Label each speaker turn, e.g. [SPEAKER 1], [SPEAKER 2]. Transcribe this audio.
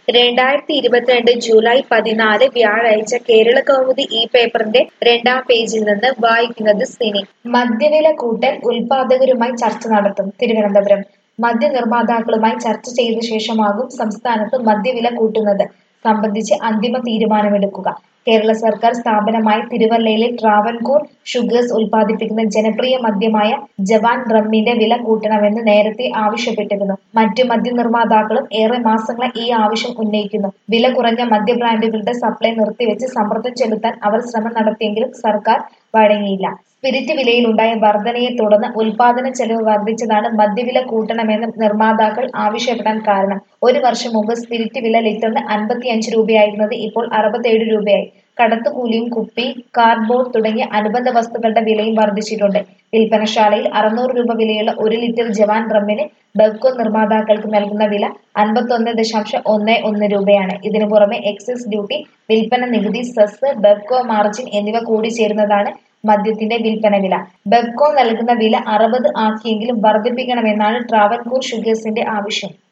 [SPEAKER 1] രണ്ടായിരത്തി ഇരുപത്തിരണ്ട് ജൂലൈ പതിനാല് വ്യാഴാഴ്ച കേരള കൗമുദി ഈ പേപ്പറിന്റെ രണ്ടാം പേജിൽ നിന്ന് വായിക്കുന്നത് സിനി മദ്യവില കൂട്ടൽ ഉൽപാദകരുമായി ചർച്ച നടത്തും തിരുവനന്തപുരം മദ്യനിർമ്മാതാക്കളുമായി ചർച്ച ചെയ്ത ശേഷമാകും സംസ്ഥാനത്ത് മദ്യവില കൂട്ടുന്നത് സംബന്ധിച്ച് അന്തിമ തീരുമാനമെടുക്കുക കേരള സർക്കാർ സ്ഥാപനമായ തിരുവല്ലയിലെ ട്രാവൻകൂർ ഷുഗേഴ്സ് ഉൽപ്പാദിപ്പിക്കുന്ന ജനപ്രിയ മദ്യമായ ജവാൻ റമ്മിന്റെ വില കൂട്ടണമെന്ന് നേരത്തെ ആവശ്യപ്പെട്ടിരുന്നു മറ്റു മദ്യനിർമ്മാതാക്കളും ഏറെ മാസങ്ങളായി ഈ ആവശ്യം ഉന്നയിക്കുന്നു വില കുറഞ്ഞ മദ്യ ബ്രാൻഡുകളുടെ സപ്ലൈ നിർത്തിവെച്ച് സമ്മർദ്ദം ചെലുത്താൻ അവർ ശ്രമം നടത്തിയെങ്കിലും സർക്കാർ വഴങ്ങിയില്ല സ്പിരിറ്റ് വിലയിലുണ്ടായ വർധനയെ തുടർന്ന് ഉൽപാദന ചെലവ് വർദ്ധിച്ചതാണ് മദ്യവില കൂട്ടണമെന്ന് നിർമ്മാതാക്കൾ ആവശ്യപ്പെടാൻ കാരണം ഒരു വർഷം മുമ്പ് സ്പിരിറ്റ് വില ലിറ്ററിന് അൻപത്തിയഞ്ച് രൂപയായിരുന്നത് ഇപ്പോൾ അറുപത്തേഴ് രൂപയായി കടത്തുകൂലിയും കുപ്പി കാർഡ്ബോർഡ് തുടങ്ങിയ അനുബന്ധ വസ്തുക്കളുടെ വിലയും വർദ്ധിച്ചിട്ടുണ്ട് വിൽപ്പനശാലയിൽ അറുന്നൂറ് രൂപ വിലയുള്ള ഒരു ലിറ്റർ ജവാൻ റമ്മിന് ബെവ്കോ നിർമ്മാതാക്കൾക്ക് നൽകുന്ന വില അൻപത്തൊന്ന് ദശാംശം ഒന്ന് ഒന്ന് രൂപയാണ് ഇതിനു പുറമെ എക്സൈസ് ഡ്യൂട്ടി വിൽപ്പന നികുതി സെസ് ബെവ്കോ മാർജിൻ എന്നിവ കൂടി ചേരുന്നതാണ് മദ്യത്തിന്റെ വിൽപ്പന വില ബെവ്കോ നൽകുന്ന വില അറുപത് ആക്കിയെങ്കിലും വർദ്ധിപ്പിക്കണമെന്നാണ് ട്രാവൻകൂർ ഷുഗേഴ്സിന്റെ ആവശ്യം